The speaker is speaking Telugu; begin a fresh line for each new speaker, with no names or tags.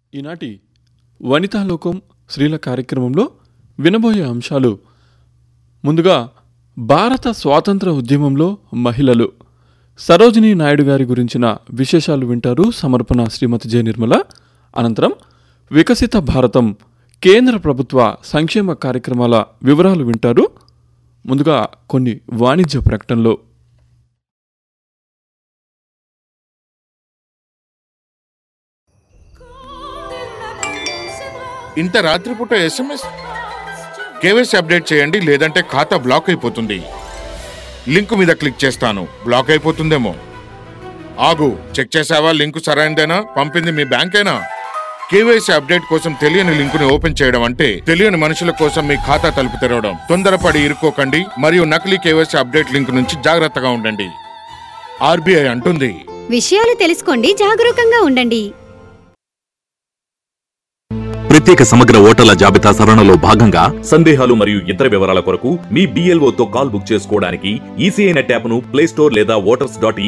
ఈనాటి వనితాలోకం స్త్రీల కార్యక్రమంలో వినబోయే అంశాలు ముందుగా భారత స్వాతంత్ర ఉద్యమంలో మహిళలు సరోజినీ నాయుడు గారి గురించిన విశేషాలు వింటారు సమర్పణ శ్రీమతి జె నిర్మల అనంతరం వికసిత భారతం కేంద్ర ప్రభుత్వ సంక్షేమ కార్యక్రమాల వివరాలు వింటారు ముందుగా కొన్ని వాణిజ్య ప్రకటనలు
ఇంత రాత్రిపూట ఎస్ఎంఎస్ కేవైసీ అప్డేట్ చేయండి లేదంటే ఖాతా బ్లాక్ అయిపోతుంది లింక్ మీద క్లిక్ చేస్తాను బ్లాక్ అయిపోతుందేమో ఆగు చెక్ చేసావా లింక్ సరైనదేనా పంపింది మీ బ్యాంకేనా కేవైసీ అప్డేట్ కోసం తెలియని లింకుని ఓపెన్ చేయడం అంటే తెలియని మనుషుల కోసం మీ ఖాతా తలుపు తెరవడం తొందరపడి ఇరుక్కోకండి మరియు నకిలీ కేవైసీ అప్డేట్ లింక్ నుంచి జాగ్రత్తగా ఉండండి ఆర్బీఐ అంటుంది
విషయాలు తెలుసుకోండి జాగరూకంగా ఉండండి
ప్రత్యేక సమగ్ర ఓటర్ల జాబితా సవరణలో భాగంగా సందేహాలు మరియు ఇతర వివరాల కొరకు మీ BLO తో కాల్ బుక్ చేసుకోవడానికి ఈసీఐ నెట్ యాప్ ను ప్లే స్టోర్ లేదా ఓటర్స్ డాట్